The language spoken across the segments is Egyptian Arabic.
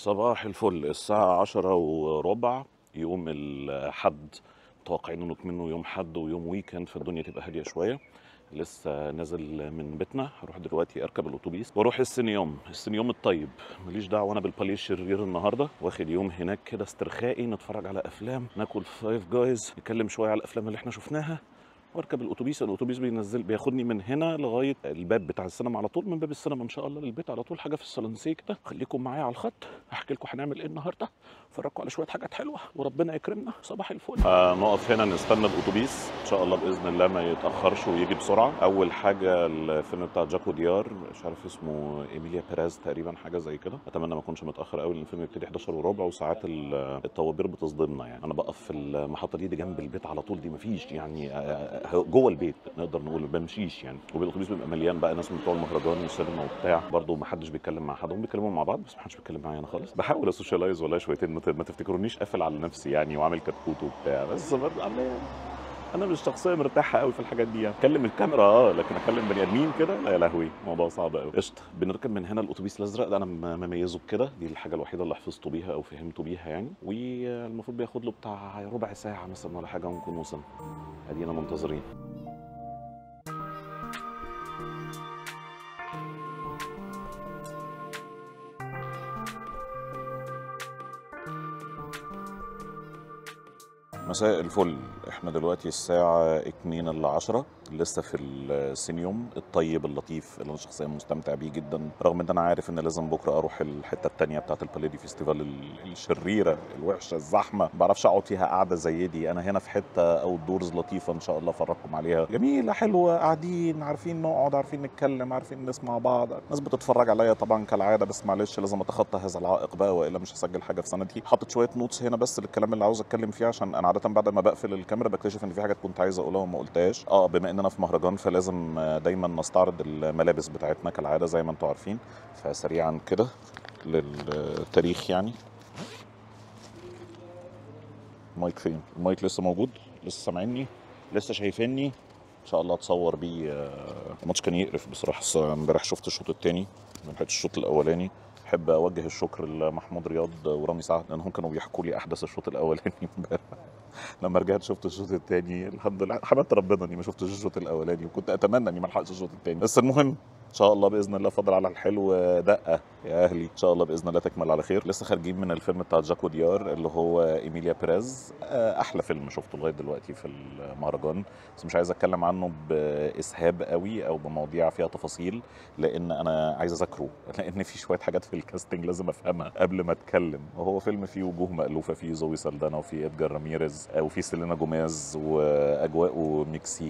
صباح الفل الساعة عشرة وربع يوم الحد متوقعين انه منه يوم حد ويوم ويكند فالدنيا تبقى هادية شوية لسه نازل من بيتنا هروح دلوقتي اركب الاتوبيس واروح السنيوم السنيوم الطيب ماليش دعوه انا بالباليه الشرير النهارده واخد يوم هناك كده استرخائي نتفرج على افلام ناكل فايف جايز نتكلم شويه على الافلام اللي احنا شفناها واركب الاتوبيس الاتوبيس بينزل بياخدني من هنا لغايه الباب بتاع السينما على طول من باب السينما ان شاء الله للبيت على طول حاجه في الصالونسيه كده خليكم معايا على الخط هحكي لكم هنعمل ايه النهارده اتفرجوا على شويه حاجات حلوه وربنا يكرمنا صباح الفل آه نقف هنا نستنى الاتوبيس ان شاء الله باذن الله ما يتاخرش ويجي بسرعه اول حاجه الفيلم بتاع جاكو ديار مش عارف اسمه ايميليا بيريز تقريبا حاجه زي كده اتمنى ما اكونش متاخر قوي لان الفيلم يبتدي 11 وربع وساعات ال- الطوابير بتصدمنا يعني انا بقف في المحطه دي, دي جنب البيت على طول دي مفيش يعني آه، جوه البيت نقدر نقول ما بمشيش يعني والاتوبيس بيبقى مليان بقى ناس من بتوع المهرجان والسينما وبتاع برضه ما حدش بيتكلم مع حد هم بيتكلموا مع بعض بس ما حدش بيتكلم معايا انا خالص بحاول اسوشيالايز والله شويتين ما ت- ما تفتكرونيش قافل على نفسي يعني وعامل كتكوت وبتاع بس برضه عمال- انا مش شخصيه مرتاحه قوي في الحاجات دي يعني اكلم الكاميرا اه لكن اكلم بني ادمين كده لا يا لهوي الموضوع صعب قوي قشطه بنركب من هنا الاتوبيس الازرق ده انا م- مميزه بكده دي الحاجه الوحيده اللي حفظته بيها او فهمته بيها يعني والمفروض بياخد له بتاع ربع ساعه مثلا ولا حاجه ونكون وصلنا ادينا منتظرين مساء الفل احنا دلوقتي الساعة 2 الا 10 لسه في السينيوم الطيب اللطيف اللي انا شخصيا مستمتع بيه جدا رغم ان انا عارف ان لازم بكره اروح الحتة التانية بتاعت الباليدي فيستيفال ال- الشريرة الوحشة الزحمة ما بعرفش اقعد فيها قاعدة زي دي انا هنا في حتة او دورز لطيفة ان شاء الله افرجكم عليها جميلة حلوة قاعدين عارفين نقعد عارفين نتكلم عارفين نسمع بعض ناس بتتفرج عليا طبعا كالعادة بس معلش لازم اتخطى هذا العائق بقى والا مش هسجل حاجة في سنتي حاطط شوية نوتس هنا بس للكلام اللي عاوز اتكلم فيه عشان انا عادة بعد ما بقفل الكاميرا بكتشف ان في حاجات كنت عايز اقولها وما قلتهاش اه بما اننا في مهرجان فلازم آه، دايما نستعرض الملابس بتاعتنا كالعادة زي ما انتم عارفين فسريعا كده للتاريخ يعني المايك فين؟ المايك لسه موجود؟ لسه سامعيني؟ لسه شايفيني؟ ان شاء الله اتصور بيه آه، الماتش كان يقرف بصراحه بس امبارح شفت الشوط الثاني ما لحقتش الشوط الاولاني احب اوجه الشكر لمحمود رياض ورامي سعد لانهم كانوا بيحكوا لي احداث الشوط الاولاني امبارح لما رجعت شفت الشوط الثاني الحمد لله حمدت ربنا اني ما شفتش الشوط الاولاني وكنت اتمنى اني ما الحقش الشوط الثاني بس المهم ان شاء الله باذن الله فضل على الحلو دقه يا اهلي ان شاء الله باذن الله تكمل على خير لسه خارجين من الفيلم بتاع جاكو ديار اللي هو ايميليا بيريز آه، احلى فيلم شفته لغايه دلوقتي في المهرجان بس مش عايز اتكلم عنه باسهاب قوي او بمواضيع فيها تفاصيل لان انا عايز اذاكره لان في شويه حاجات في الكاستنج لازم افهمها قبل ما اتكلم وهو فيلم فيه وجوه مالوفه فيه زوي سالدانا وفيه ادجار راميريز آه، وفيه سيلينا جوميز واجواءه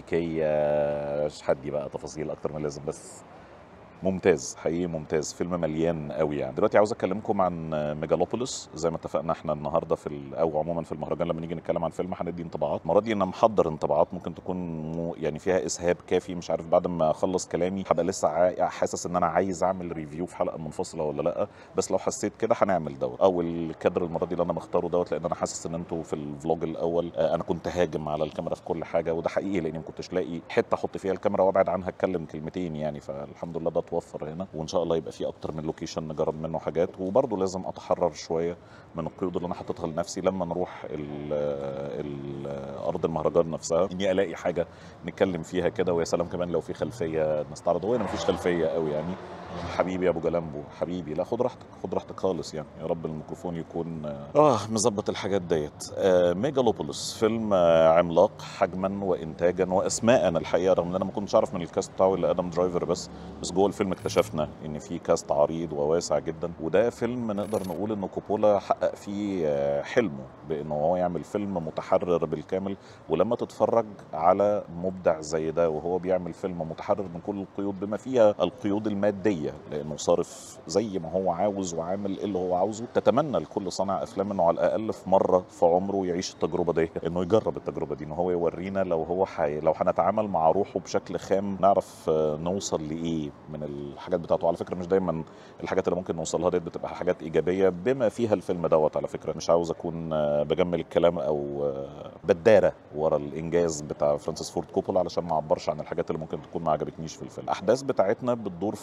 مكسيكيه مش هدي بقى تفاصيل اكتر من اللازم بس ممتاز حقيقي ممتاز فيلم مليان قوي يعني دلوقتي عاوز اكلمكم عن ميجالوبوليس زي ما اتفقنا احنا النهارده في ال- او عموما في المهرجان لما نيجي نتكلم عن فيلم هندي انطباعات المره دي انا محضر انطباعات ممكن تكون مو يعني فيها اسهاب كافي مش عارف بعد ما اخلص كلامي هبقى لسه عا- حاسس ان انا عايز اعمل ريفيو في حلقه منفصله ولا لا بس لو حسيت كده هنعمل دوت او الكادر المره دي اللي انا مختاره دوت لان انا حاسس ان انتوا في الفلوج الاول آه، انا كنت هاجم على الكاميرا في كل حاجه وده حقيقي لاني ما كنتش لاقي حته احط فيها الكاميرا وابعد عنها اتكلم كلمتين يعني فالحمد لله ده اتوفر هنا وان شاء الله يبقى في اكتر من لوكيشن نجرب منه حاجات وبرضه لازم اتحرر شويه من القيود اللي انا حاططها لنفسي لما نروح ال ال ارض المهرجان نفسها اني الاقي حاجه نتكلم فيها كده ويا سلام كمان لو في خلفيه نستعرض هو هنا مفيش خلفيه قوي يعني حبيبي يا ابو جلامبو حبيبي لا خد راحتك خد راحتك خالص يعني يا رب الميكروفون يكون اه مظبط الحاجات ديت آه ميجالوبوليس فيلم آه عملاق حجما وانتاجا واسماء الحقيقه رغم ان انا ما كنتش اعرف من الكاست بتاعه الا ادم درايفر بس بس جوه الفيلم اكتشفنا ان في كاست عريض وواسع جدا وده فيلم نقدر نقول ان كوبولا حقق فيه آه، حلمه بانه هو يعمل فيلم متحرر بالكامل ولما تتفرج على مبدع زي ده وهو بيعمل فيلم متحرر من كل القيود بما فيها القيود الماديه لانه صارف زي ما هو عاوز وعامل اللي هو عاوزه تتمنى لكل صانع افلام انه على الاقل في مره في عمره يعيش التجربه دي انه يجرب التجربه دي ان هو يورينا لو هو حي... لو هنتعامل مع روحه بشكل خام نعرف آه، نوصل لايه من الحاجات بتاعته على فكره مش دايما الحاجات اللي ممكن نوصلها ديت بتبقى حاجات ايجابيه بما فيها الفيلم دوت على فكره مش عاوز اكون آه، بجمل الكلام او آه، بداره ورا الانجاز بتاع فرانسيس فورد كوبولا علشان ما اعبرش عن الحاجات اللي ممكن تكون ما عجبتنيش في الفيلم الاحداث بتاعتنا بتدور في واقع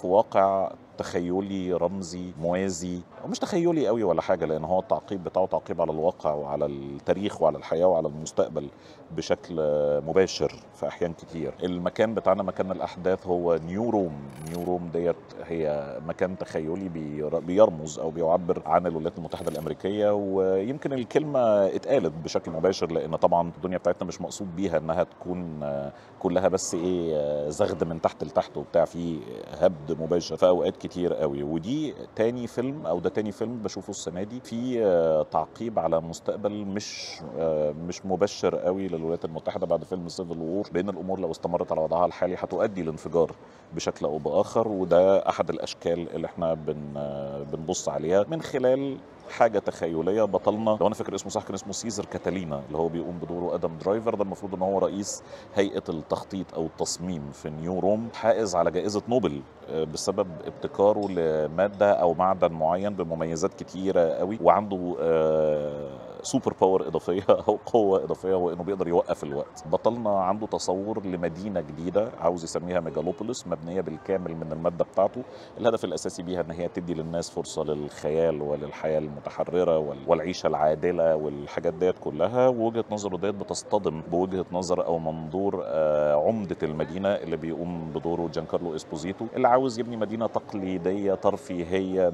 واقع تخيلي رمزي موازي ومش تخيلي قوي ولا حاجه لان هو التعقيب بتاعه تعقيب على الواقع وعلى التاريخ وعلى الحياه وعلى المستقبل بشكل مباشر في احيان كتير المكان بتاعنا مكان الاحداث هو نيو روم نيو روم ديت هي مكان تخيلي بير- بيرمز او بيعبر عن الولايات المتحده الامريكيه ويمكن الكلمه اتقالت بشكل مباشر لان طبعا الدنيا بتاعتنا مش مقصود بيها انها تكون آه، كلها بس ايه آه، زغد من تحت لتحت وبتاع في هبد مباشر في اوقات كتير قوي ودي تاني فيلم او ده تاني فيلم بشوفه السنه دي في آه، تعقيب على مستقبل مش آه، مش مبشر قوي للولايات المتحده بعد فيلم سيفل وور بان الامور لو استمرت على وضعها الحالي هتؤدي لانفجار بشكل او باخر وده احد الاشكال اللي احنا بن آه، بنبص عليها من خلال حاجه تخيليه بطلنا لو انا فاكر اسمه صح كان اسمه سيزر كاتالينا اللي هو بيقوم بدوره ادم درايفر ده المفروض ان هو رئيس هيئه التخطيط او التصميم في نيو روم حائز على جائزه نوبل آه، بسبب ابتكاره لماده او معدن معين بمميزات كتيره قوي وعنده آه، سوبر باور اضافيه او قوه اضافيه هو انه بيقدر يوقف الوقت بطلنا عنده تصور لمدينه جديده عاوز يسميها ميجالوبوليس مبنيه بالكامل من الماده بتاعته الهدف الاساسي بيها ان هي تدي للناس فرصه للخيال وللحياه المتحرره وال- والعيشه العادله والحاجات ديت كلها ووجهه نظره ديت بتصطدم بوجهه نظر او منظور آه، عمده المدينه اللي بيقوم بدوره جانكارلو اسبوزيتو اللي عاوز يبني مدينه تقليديه ترفيهيه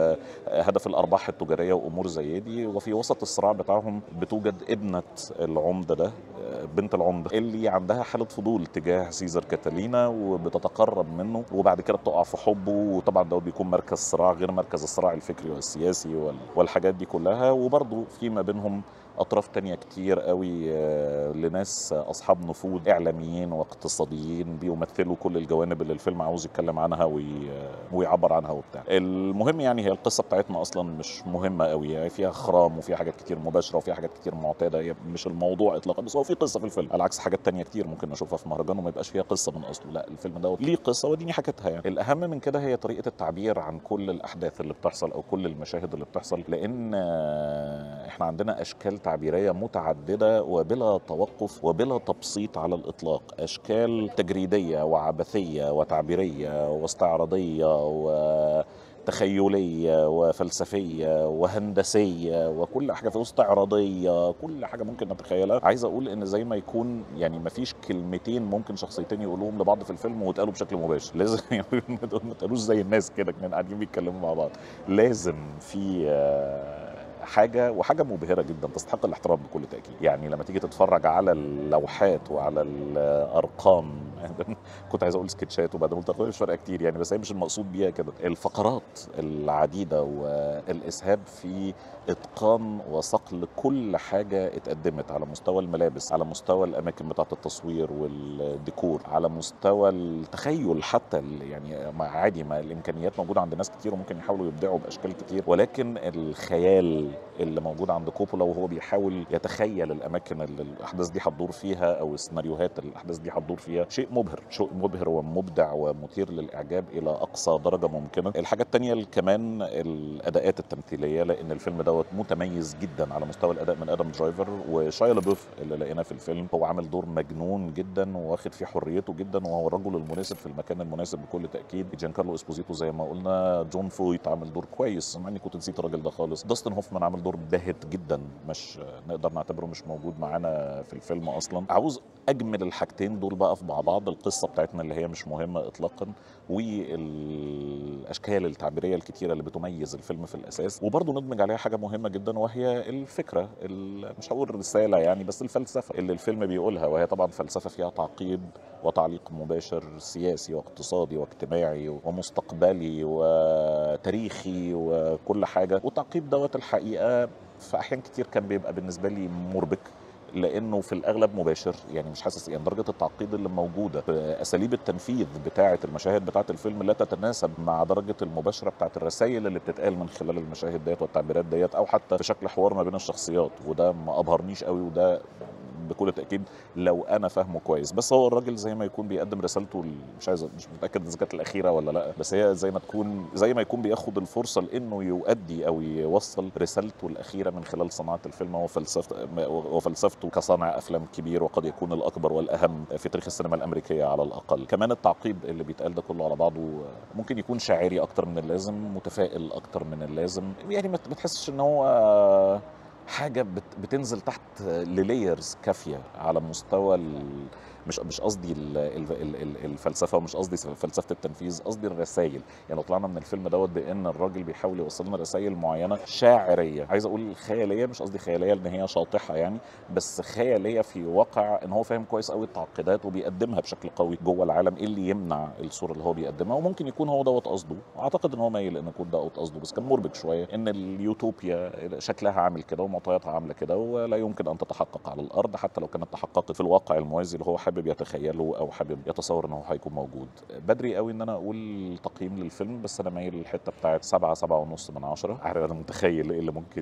بهدف الارباح التجاريه وامور زي دي وفي وسط الصراع بتاعهم بتوجد ابنه العمده ده آه، بنت العمده اللي عندها حاله فضول تجاه سيزر كاتالينا وبتتقرب منه وبعد كده بتقع في حبه وطبعا ده بيكون مركز صراع غير مركز الصراع الفكري والسياسي وال- والحاجات دي كلها وبرضه في ما بينهم اطراف تانية كتير قوي آه، لناس اصحاب نفوذ اعلاميين واقتصاديين بيمثلوا كل الجوانب اللي الفيلم عاوز يتكلم عنها وي- ويعبر عنها وبتاع المهم يعني هي القصه بتاعتنا اصلا مش مهمه قوي يعني فيها خرام وفيها حاجات كتير مباشره وفيها حاجات كتير معتاده هي مش الموضوع اطلاقا بس هو في قصه في الفيلم على عكس حاجات تانية كتير ممكن نشوفها في مهرجان وما يبقاش فيها قصه من اصله لا الفيلم دوت ليه قصه وديني حكيتها يعني الاهم من كده هي طريقه التعبير عن كل الاحداث اللي بتحصل او كل المشاهد اللي بتحصل لان آه، احنا عندنا اشكال تعبيريه متعدده وبلا توقف وبلا تبسيط على الاطلاق اشكال تجريديه وعبثيه وتعبيريه واستعراضيه و تخيليه وفلسفيه وهندسيه وكل حاجه في استعراضيه كل حاجه ممكن نتخيلها عايز اقول ان زي ما يكون يعني ما فيش كلمتين ممكن شخصيتين يقولوهم لبعض في الفيلم ويتقالوا بشكل مباشر لازم ما تقولوش زي الناس كده كانوا قاعدين بيتكلموا مع بعض لازم في آه، حاجه وحاجه مبهره جدا تستحق الاحترام بكل تاكيد يعني لما تيجي تتفرج على اللوحات وعلى الارقام كنت عايز اقول سكتشات وبعدين قلت أخويا مش فارقه كتير يعني بس هي مش المقصود بيها كده الفقرات العديده والاسهاب في اتقان وصقل كل حاجه اتقدمت على مستوى الملابس على مستوى الاماكن بتاعه التصوير والديكور على مستوى التخيل حتى ال- يعني ما عادي ما الامكانيات موجوده عند ناس كتير وممكن يحاولوا يبدعوا باشكال كتير ولكن الخيال اللي موجود عند كوبولا وهو بيحاول يتخيل الاماكن اللي الاحداث دي هتدور فيها او السيناريوهات اللي الاحداث دي هتدور فيها شيء مبهر شيء مبهر ومبدع ومثير للاعجاب الى اقصى درجه ممكنه الحاجه التانية كمان الاداءات التمثيليه لان الفيلم دوت متميز جدا على مستوى الاداء من ادم درايفر وشايا لابوف اللي لقيناه في الفيلم هو عامل دور مجنون جدا واخد فيه حريته جدا وهو الرجل المناسب في المكان المناسب بكل تاكيد جان كارلو اسبوزيتو زي ما قلنا جون فويت عامل دور كويس مع اني كنت نسيت الراجل ده خالص داستن هوفمان عامل دور باهت جدا مش نقدر نعتبره مش موجود معانا في الفيلم اصلا عاوز اجمل الحاجتين دول بقى في مع بعض القصه بتاعتنا اللي هي مش مهمه اطلاقا والاشكال التعبيريه الكتيره اللي بتميز الفيلم في الاساس وبرضه ندمج عليها حاجه مهمه جدا وهي الفكره ال- مش هقول رساله يعني بس الفلسفه اللي الفيلم بيقولها وهي طبعا فلسفه فيها تعقيب وتعليق مباشر سياسي واقتصادي واجتماعي ومستقبلي وتاريخي وكل حاجه والتعقيب دوت الحقيقه في احيان كتير كان بيبقى بالنسبه لي مربك لانه في الاغلب مباشر يعني مش حاسس يعني درجه التعقيد اللي موجوده في اساليب التنفيذ بتاعه المشاهد بتاعه الفيلم لا تتناسب مع درجه المباشره بتاعه الرسائل اللي بتتقال من خلال المشاهد ديت والتعبيرات ديت او حتى في شكل حوار ما بين الشخصيات وده ما ابهرنيش قوي وده بكل تاكيد لو انا فاهمه كويس بس هو الراجل زي ما يكون بيقدم رسالته ال- مش عايز مش متاكد اذا كانت الاخيره ولا لا بس هي زي ما تكون زي ما يكون بياخد الفرصه لانه يؤدي او يوصل رسالته الاخيره من خلال صناعه الفيلم وفلسفته وفلسفته كصانع افلام كبير وقد يكون الاكبر والاهم في تاريخ السينما الامريكيه على الاقل كمان التعقيب اللي بيتقال ده كله على بعضه ممكن يكون شاعري اكتر من اللازم متفائل اكتر من اللازم يعني ما ما تحسش ان هو حاجه بت- بتنزل تحت للايرز كافيه على مستوى ال- مش مش قصدي ال- ال- ال- ال- الفلسفه ومش قصدي فلسفه التنفيذ قصدي الرسائل يعني لو طلعنا من الفيلم دوت بان الراجل بيحاول يوصل لنا رسائل معينه شاعريه عايز اقول خياليه مش قصدي خياليه لان هي شاطحه يعني بس خياليه في واقع ان هو فاهم كويس قوي التعقيدات وبيقدمها بشكل قوي جوه العالم ايه اللي يمنع الصوره اللي هو بيقدمها وممكن يكون هو دوت قصده اعتقد ان هو مايل ان يكون دوت قصده بس كان مربك شويه ان اليوتوبيا شكلها عامل كده ومعطياتها عامله كده ولا يمكن ان تتحقق على الارض حتى لو كانت تحققت في الواقع الموازي اللي هو حابب يتخيله او حابب يتصور ان هو هيكون موجود بدري قوي ان انا اقول تقييم للفيلم بس انا مايل للحته بتاعت سبعة سبعة ونص من عشرة عارف انا متخيل ايه اللي ممكن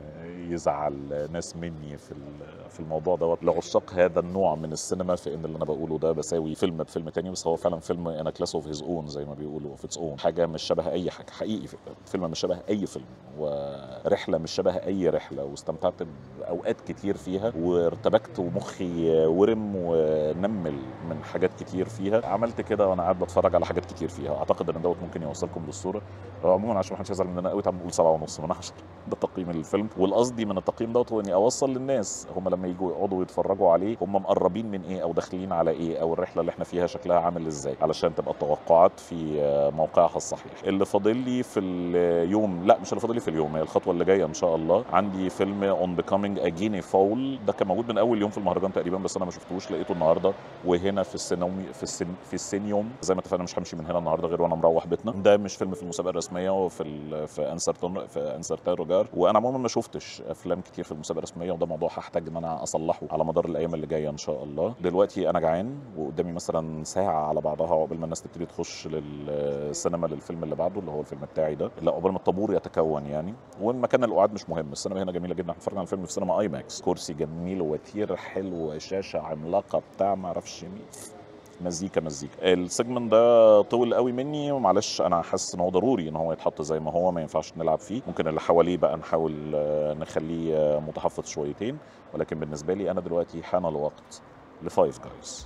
يزعل ناس مني في ال- في الموضوع دوت لعشاق هذا النوع من السينما في ان اللي انا بقوله ده بساوي فيلم بفيلم تاني بس هو فعلا فيلم انا كلاس اوف هيز اون زي ما بيقولوا اوف اتس اون حاجه مش شبه اي حاجه حقيقي فيلم مش شبه اي فيلم ورحله مش شبه اي رحله واستمتعت باوقات كتير فيها وارتبكت ومخي ورم ونمل من حاجات كتير فيها عملت كده وانا قاعد بتفرج على حاجات كتير فيها اعتقد ان دوت ممكن يوصلكم للصوره هو عموما عشان ما حدش يزعل مننا قوي تعال نقول سبعة ونص من عشرة ده تقييم الفيلم والقصدي من التقييم دوت هو اني اوصل للناس هم لما يجوا يقعدوا يتفرجوا عليه هم مقربين من ايه او داخلين على ايه او الرحله اللي احنا فيها شكلها عامل ازاي علشان تبقى التوقعات في موقعها الصحيح اللي فاضل لي في اليوم لا مش اللي فاضل لي في اليوم هي الخطوه اللي جايه ان شاء الله عندي فيلم اون بيكامينج اجيني فاول ده كان موجود من اول يوم في المهرجان تقريبا بس انا ما شفتوش لقيته النهارده وهنا في السينومي في السن في السينيوم زي ما اتفقنا مش همشي من هنا النهارده غير وانا مروح بيتنا ده مش فيلم في المسابقه الرسميه وفي ال... في انسر تون... في انسر تاروجار وانا عموما ما شفتش افلام كتير في المسابقه الرسميه وده موضوع هحتاج ان انا اصلحه على مدار الايام اللي جايه ان شاء الله دلوقتي انا جعان وقدامي مثلا ساعه على بعضها عقبال ما الناس تبتدي تخش للسينما للفيلم اللي بعده اللي هو الفيلم بتاعي ده لا عقبال ما الطابور يتكون يعني والمكان القعاد مش مهم السينما هنا جميله جدا احنا اتفرجنا على الفيلم في سينما اي ماكس كرسي جميل وتير حلو شاشه عملاقه بتاع ما اعرفش مين مزيكا مزيكا السيجمنت ده طول قوي مني ومعلش انا حاسس ان هو ضروري ان هو يتحط زي ما هو ما ينفعش نلعب فيه ممكن اللي حواليه بقى نحاول نخليه متحفظ شويتين ولكن بالنسبه لي انا دلوقتي حان الوقت لفايف جايز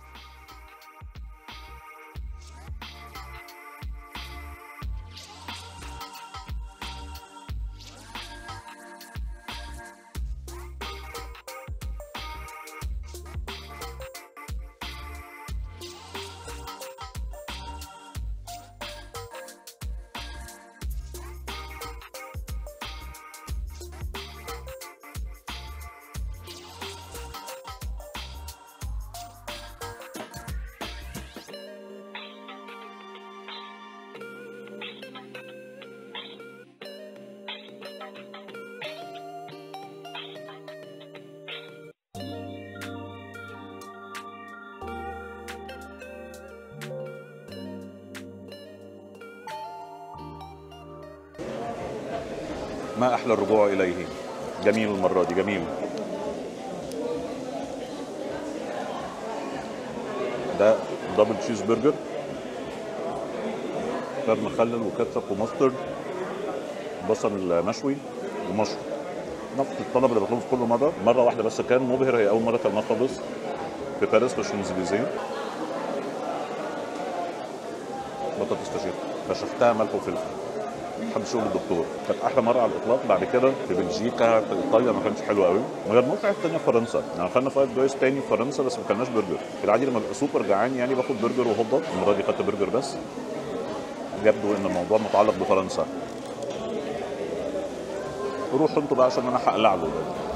ما احلى الرجوع اليه جميل المره دي جميل ده دبل تشيز برجر كان مخلل وكاتشب وماسترد بصل مشوي ومشروم نفس الطلب اللي بطلبه في كل مره مره واحده بس كان مبهر هي اول مره كان خالص في باريس في الشانزليزيه بطاطس فشيخ فشفتها ملح وفلفل لحد شغل الدكتور كانت احلى مره على الاطلاق بعد كده في بلجيكا في ايطاليا ما كانش حلو قوي ما جربناش حاجه ثانيه في فرنسا يعني خدنا فايف جايز تاني في فرنسا بس ما كلناش برجر في العادي لما ببقى سوبر جعان يعني باخد برجر وهوت دوج المره دي خدت برجر بس يبدو ان الموضوع متعلق بفرنسا روحوا انتوا بقى عشان انا هقلع له ده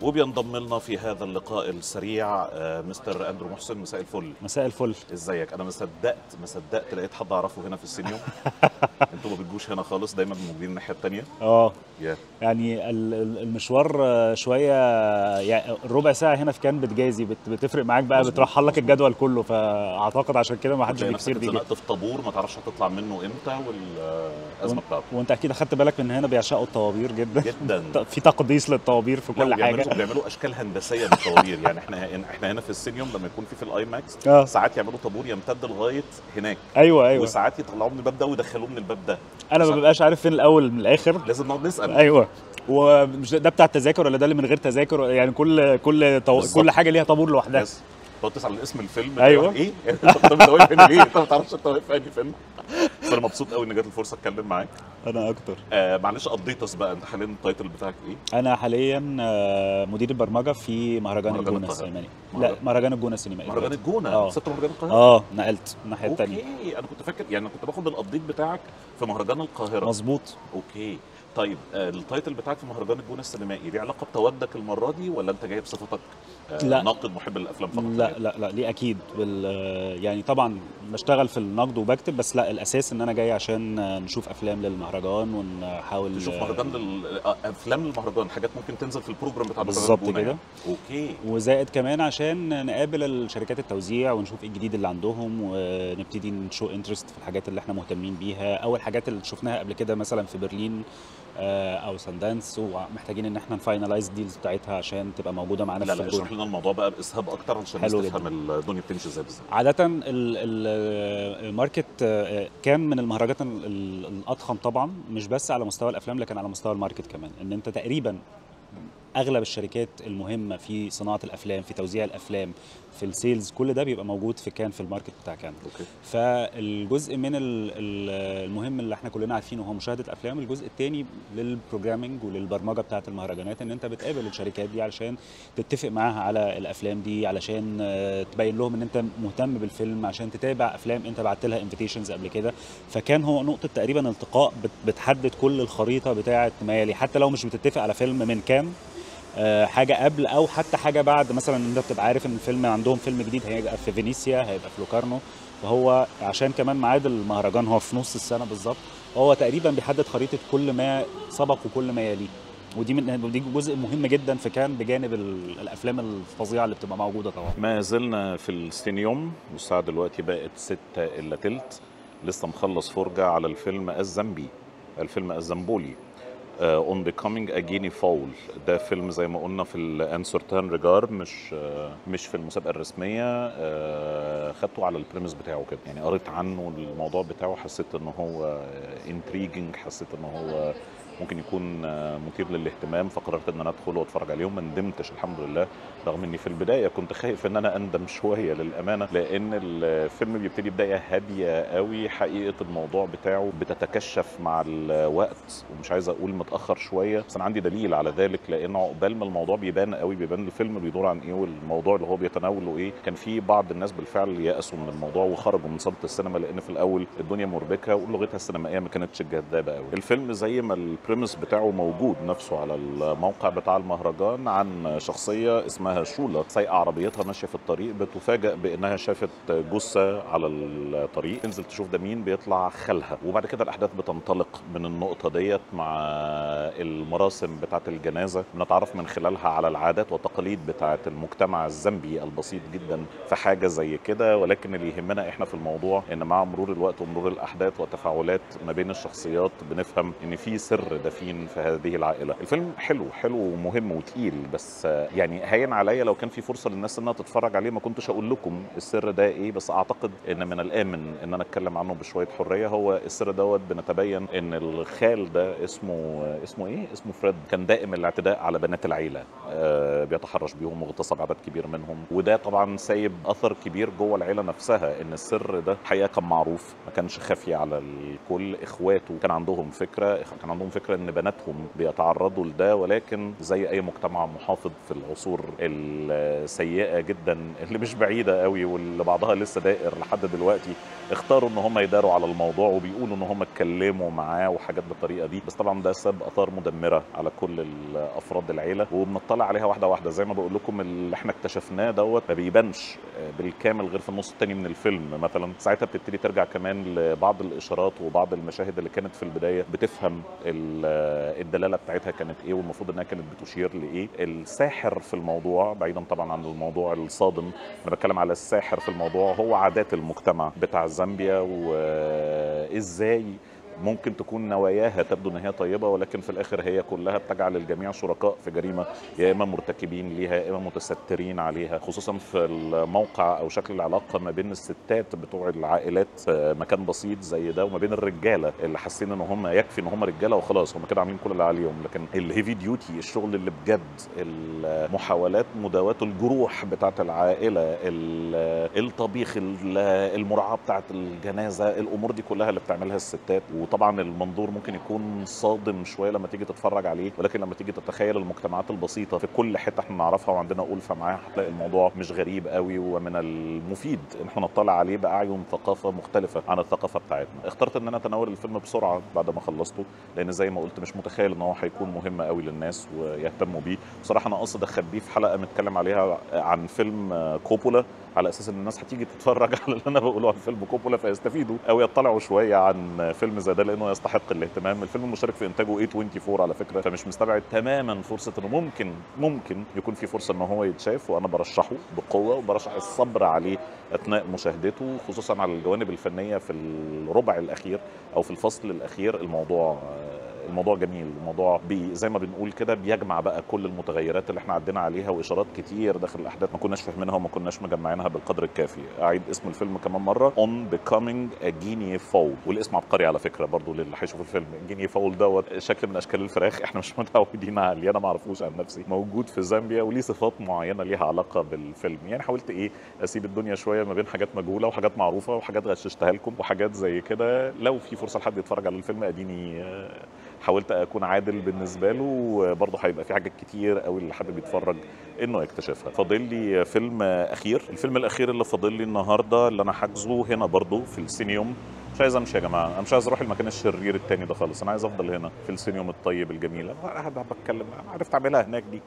وبينضم لنا في هذا اللقاء السريع آه، مستر اندرو محسن مساء الفل مساء الفل ازيك انا ما صدقت ما صدقت لقيت حد اعرفه هنا في السينيوم انتوا ما بتجوش هنا خالص دايما موجودين الناحيه الثانيه اه يا يعني ال- ال- المشوار آه، شويه يعني الربع ساعه هنا في كان بتجازي بت- بتفرق معاك بقى مظبوط، بترحل لك الجدول كله فاعتقد عشان كده ما حدش تلاقي نفسك بيكتير بيجي اتزنقت في طابور ما تعرفش هتطلع منه امتى والازمه بتاعته وانت اكيد اخدت بالك من هنا بيعشقوا الطوابير جدا جدا في تقديس للطوابير في لا، كل وبيعملوا- حاجه بيعملوا اشكال هندسيه للطوابير يعني احنا احنا هنا في السينيوم لما يكون في في الاي ماكس اه ساعات يعملوا طابور يمتد لغايه هناك ايوه ايوه وساعات يطلعوه من الباب ده ويدخلوه من الباب ده انا ما ساعات- ببقاش عارف فين الاول من الاخر لازم نقعد نسال ايوه ومش ده بتاع التذاكر ولا ده اللي من غير تذاكر يعني كل كل طو... بالظبط. كل حاجه ليها طابور لوحدها بس تقعد تسال عن اسم الفيلم أيوة. ايه انت انت واقف هنا ليه انت ما تعرفش انت واقف في انهي فيلم فانا مبسوط قوي ان جات الفرصه اتكلم معاك انا اكتر آه معلش قضيتس بقى انت حاليا التايتل بتاعك ايه انا حاليا آه، مدير البرمجه في مهرجان مهرجان الجونه القاهرة. السينمائي مهرجان- لا مهرجان الجونه السينمائي مهرجان الجونه آه. سبت مهرجان القاهره اه نقلت الناحيه الثانيه اوكي انا كنت فاكر يعني كنت باخد الابديت بتاعك في مهرجان القاهره مظبوط اوكي طيب آه التايتل بتاعك في مهرجان الجونه السينمائي ليه علاقه بتواجدك المره دي ولا انت جاي بصفتك آه لا. ناقد محب للافلام فقط لا لا لا ليه اكيد بال يعني طبعا بشتغل في النقد وبكتب بس لا الاساس ان انا جاي عشان نشوف افلام للمهرجان ونحاول تشوف مهرجان لل... آه، افلام للمهرجان حاجات ممكن تنزل في البروجرام بتاع مهرجان بالظبط الجونة كده. يعني. اوكي وزائد كمان عشان نقابل الشركات التوزيع ونشوف ايه الجديد اللي عندهم ونبتدي نشو انترست في الحاجات اللي احنا مهتمين بيها او الحاجات اللي شفناها قبل كده مثلا في برلين آه، او ساندانس ومحتاجين ان احنا نفاينلايز ديلز بتاعتها عشان تبقى موجوده معانا لا في لا الجون اشرح لنا الموضوع بقى باسهاب اكتر عشان حلو الناس تفهم الدنيا بتمشي ازاي بالظبط عادة ال- ال- الماركت آه، كان من المهرجانات ال- ال- الأضخم طبعا مش بس على مستوى الأفلام لكن على مستوى الماركت كمان إن أنت تقريبا أغلب الشركات المهمة في صناعة الأفلام في توزيع الأفلام في السيلز كل ده بيبقى موجود في كان في الماركت بتاع كان اوكي فالجزء من ال- ال- المهم اللي احنا كلنا عارفينه هو مشاهده الافلام الجزء الثاني للبروجرامينج وللبرمجه بتاعه المهرجانات ان انت بتقابل الشركات دي علشان تتفق معاها على الافلام دي علشان آه، تبين لهم ان انت مهتم بالفيلم عشان تتابع افلام انت بعت لها انفيتيشنز قبل كده فكان هو نقطه تقريبا التقاء بت- بتحدد كل الخريطه بتاعه ما يلي حتى لو مش بتتفق على فيلم من كام آه، حاجه قبل او حتى حاجه بعد مثلا انت بتبقى عارف ان الفيلم عندهم فيلم جديد هيبقى في فينيسيا هيبقى في لوكارنو فهو عشان كمان ميعاد المهرجان هو في نص السنه بالظبط هو تقريبا بيحدد خريطه كل ما سبق وكل ما يليه ودي من ودي جزء مهم جدا في كان بجانب ال- الافلام الفظيعه اللي بتبقى موجوده طبعا ما زلنا في السينيوم والساعة دلوقتي بقت ستة إلا تلت لسه مخلص فرجة على الفيلم الزنبي الفيلم الزنبولي اون بيكامينج اجيني فاول ده فيلم زي ما قلنا في الانسرتان ريجار مش آه، مش في المسابقه الرسميه آه، خدته على البريمس بتاعه كده يعني قريت عنه الموضوع بتاعه حسيت ان هو انتريجنج حسيت ان هو ممكن يكون آه، مثير للاهتمام فقررت ان انا ادخل واتفرج عليه وما ندمتش الحمد لله رغم اني في البدايه كنت خايف ان انا اندم شويه للامانه لان الفيلم بيبتدي بدايه هاديه قوي حقيقه الموضوع بتاعه بتتكشف مع الوقت ومش عايز اقول متاخر شويه بس انا عندي دليل على ذلك لان عقبال ما الموضوع بيبان قوي بيبان الفيلم بيدور عن ايه والموضوع اللي هو بيتناوله ايه كان في بعض الناس بالفعل يأسوا من الموضوع وخرجوا من صاله السينما لان في الاول الدنيا مربكه ولغتها السينمائيه ما كانتش جذابه قوي الفيلم زي ما البريمس بتاعه موجود نفسه على الموقع بتاع المهرجان عن شخصيه اسمها شولا سايقه عربيتها ماشيه في الطريق بتفاجئ بانها شافت جثه على الطريق تنزل تشوف ده مين بيطلع خالها وبعد كده الاحداث بتنطلق من النقطه ديت مع المراسم بتاعه الجنازه بنتعرف من خلالها على العادات والتقاليد بتاعه المجتمع الزامبي البسيط جدا في حاجه زي كده ولكن اللي يهمنا احنا في الموضوع ان مع مرور الوقت ومرور الاحداث والتفاعلات ما بين الشخصيات بنفهم ان في سر دفين في هذه العائله الفيلم حلو حلو ومهم وتقيل بس آه، يعني هين عليا لو كان في فرصه للناس انها تتفرج عليه ما كنتش اقول لكم السر ده ايه بس اعتقد ان من الامن ان انا اتكلم عنه بشويه حريه هو السر دوت بنتبين ان الخال ده اسمه اسمه ايه اسمه فريد كان دائم الاعتداء على بنات العيله آه، بيتحرش بيهم واغتصب عدد كبير منهم وده طبعا سايب اثر كبير جوه العيله نفسها ان السر ده حقيقه كان معروف ما كانش خفي على الكل اخواته كان عندهم فكره كان عندهم فكره فكره ان بناتهم بيتعرضوا لده ولكن زي اي مجتمع محافظ في العصور السيئه جدا اللي مش بعيده قوي واللي بعضها لسه دائر لحد دلوقتي اختاروا ان هم يداروا على الموضوع وبيقولوا ان هم اتكلموا معاه وحاجات بالطريقه دي بس طبعا ده سبب اثار مدمره على كل افراد العيله وبنطلع عليها واحده واحده زي ما بقول لكم اللي احنا اكتشفناه دوت ما بيبانش بالكامل غير في النص الثاني من الفيلم مثلا ساعتها بتبتدي ترجع كمان لبعض الاشارات وبعض المشاهد اللي كانت في البدايه بتفهم الدلاله بتاعتها كانت ايه والمفروض انها كانت بتشير لايه الساحر في الموضوع بعيدا طبعا عن الموضوع الصادم انا بتكلم على الساحر في الموضوع هو عادات المجتمع بتاع زامبيا وازاي ممكن تكون نواياها تبدو ان هي طيبه ولكن في الاخر هي كلها بتجعل الجميع شركاء في جريمه يا اما مرتكبين ليها يا اما متسترين عليها خصوصا في الموقع او شكل العلاقه ما بين الستات بتوع العائلات مكان بسيط زي ده وما بين الرجاله اللي حاسين ان هم يكفي ان هم رجاله وخلاص هم كده عاملين كل اللي عليهم لكن الهيفي ديوتي الشغل اللي بجد المحاولات مداواه الجروح بتاعت العائله الطبيخ المراعاه بتاعت الجنازه الامور دي كلها اللي بتعملها الستات وطبعا المنظور ممكن يكون صادم شويه لما تيجي تتفرج عليه ولكن لما تيجي تتخيل المجتمعات البسيطه في كل حته احنا نعرفها وعندنا ألفة معاها هتلاقي الموضوع مش غريب قوي ومن المفيد ان احنا نطلع عليه باعين ثقافه مختلفه عن الثقافه بتاعتنا اخترت ان انا اتناول الفيلم بسرعه بعد ما خلصته لان زي ما قلت مش متخيل ان هو هيكون مهم قوي للناس ويهتموا بيه بصراحه انا قصد اخبيه في حلقه متكلم عليها عن فيلم كوبولا على اساس ان الناس هتيجي تتفرج على اللي انا بقوله عن فيلم كوبولا فيستفيدوا او يطلعوا شويه عن فيلم زي ده لانه يستحق الاهتمام الفيلم المشارك في انتاجه A24 على فكره فمش مستبعد تماما فرصه انه ممكن ممكن يكون في فرصه ان هو يتشاف وانا برشحه بقوه وبرشح الصبر عليه اثناء مشاهدته خصوصا على الجوانب الفنيه في الربع الاخير او في الفصل الاخير الموضوع الموضوع جميل الموضوع بي زي ما بنقول كده بيجمع بقى كل المتغيرات اللي احنا عدينا عليها واشارات كتير داخل الاحداث ما كناش فاهمينها وما كناش مجمعينها بالقدر الكافي اعيد اسم الفيلم كمان مره On Becoming a Guinea Fowl والاسم عبقري على فكره برضو للي هيشوف الفيلم جيني فاول دوت شكل من اشكال الفراخ احنا مش متعودين عليه انا ما اعرفوش عن نفسي موجود في زامبيا وليه صفات معينه ليها علاقه بالفيلم يعني حاولت ايه اسيب الدنيا شويه ما بين حاجات مجهوله وحاجات معروفه وحاجات غششتها لكم وحاجات زي كده لو في فرصه لحد يتفرج على الفيلم اديني حاولت اكون عادل بالنسبه له وبرضه هيبقى في حاجات كتير قوي اللي حابب يتفرج انه يكتشفها فاضل لي فيلم اخير الفيلم الاخير اللي فاضل لي النهارده اللي انا حاجزه هنا برضه في السينيوم مش عايز امشي يا جماعه انا مش عايز اروح المكان الشرير التاني ده خالص انا عايز افضل هنا في السينيوم الطيب الجميل انا قاعد بتكلم انا عرفت اعملها هناك دي